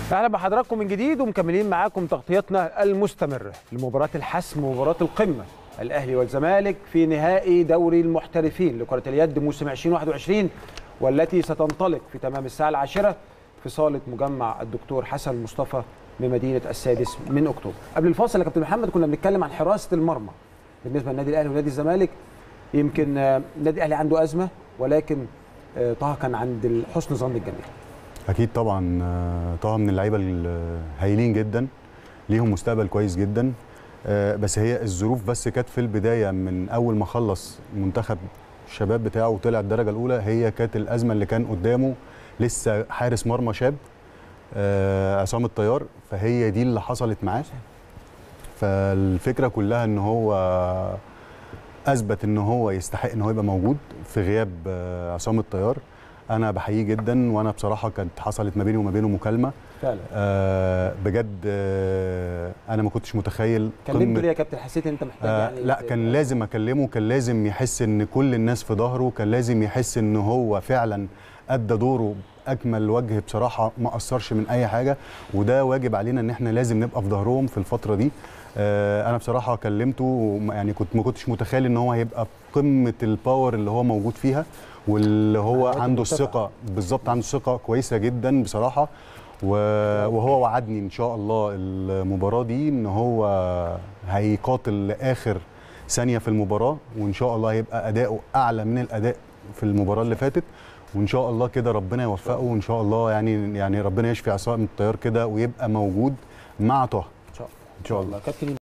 اهلا بحضراتكم من جديد ومكملين معاكم تغطيتنا المستمره لمباراه الحسم ومباراه القمه الاهلي والزمالك في نهائي دوري المحترفين لكره اليد موسم 2021 والتي ستنطلق في تمام الساعه العاشره في صاله مجمع الدكتور حسن مصطفى بمدينه السادس من اكتوبر. قبل الفاصل يا كابتن محمد كنا بنتكلم عن حراسه المرمى بالنسبه للنادي الاهلي ونادي الزمالك يمكن آه، النادي الاهلي عنده ازمه ولكن آه، طه كان عند حسن ظن الجميع. اكيد طبعا آه، طه من اللعيبه الهايلين جدا ليهم مستقبل كويس جدا آه، بس هي الظروف بس كانت في البدايه من اول ما خلص منتخب الشباب بتاعه وطلع الدرجه الاولى هي كانت الازمه اللي كان قدامه لسه حارس مرمى شاب آه، عصام الطيار فهي دي اللي حصلت معاه فالفكره كلها ان هو اثبت ان هو يستحق ان هو يبقى موجود في غياب آه، عصام الطيار انا بحييه جدا وانا بصراحه كانت حصلت ما بيني وما بينه مكالمه فعلا آه بجد آه انا ما كنتش متخيل كلمته ليه يا كابتن حسيت ان انت محتاج آه يعني لا ت- كان لازم اكلمه كان لازم يحس ان كل الناس في ظهره كان لازم يحس ان هو فعلا ادى دوره باكمل وجه بصراحه ما اثرش من اي حاجه وده واجب علينا ان احنا لازم نبقى في ظهرهم في الفتره دي آه انا بصراحه كلمته وما- يعني كنت ما كنتش متخيل ان هو هيبقى قمه الباور اللي هو موجود فيها واللي هو علاقة عنده مرتفعة. الثقه بالظبط عنده ثقه كويسه جدا بصراحه و- وهو وعدني ان شاء الله المباراه دي ان هو هيقاتل لاخر ثانيه في المباراه وان شاء الله هيبقى اداؤه اعلى من الاداء في المباراه اللي فاتت وان شاء الله كده ربنا يوفقه وان شاء الله يعني يعني ربنا يشفي عصام الطيار كده ويبقى موجود مع طه ان شاء الله ان شاء الله كابتن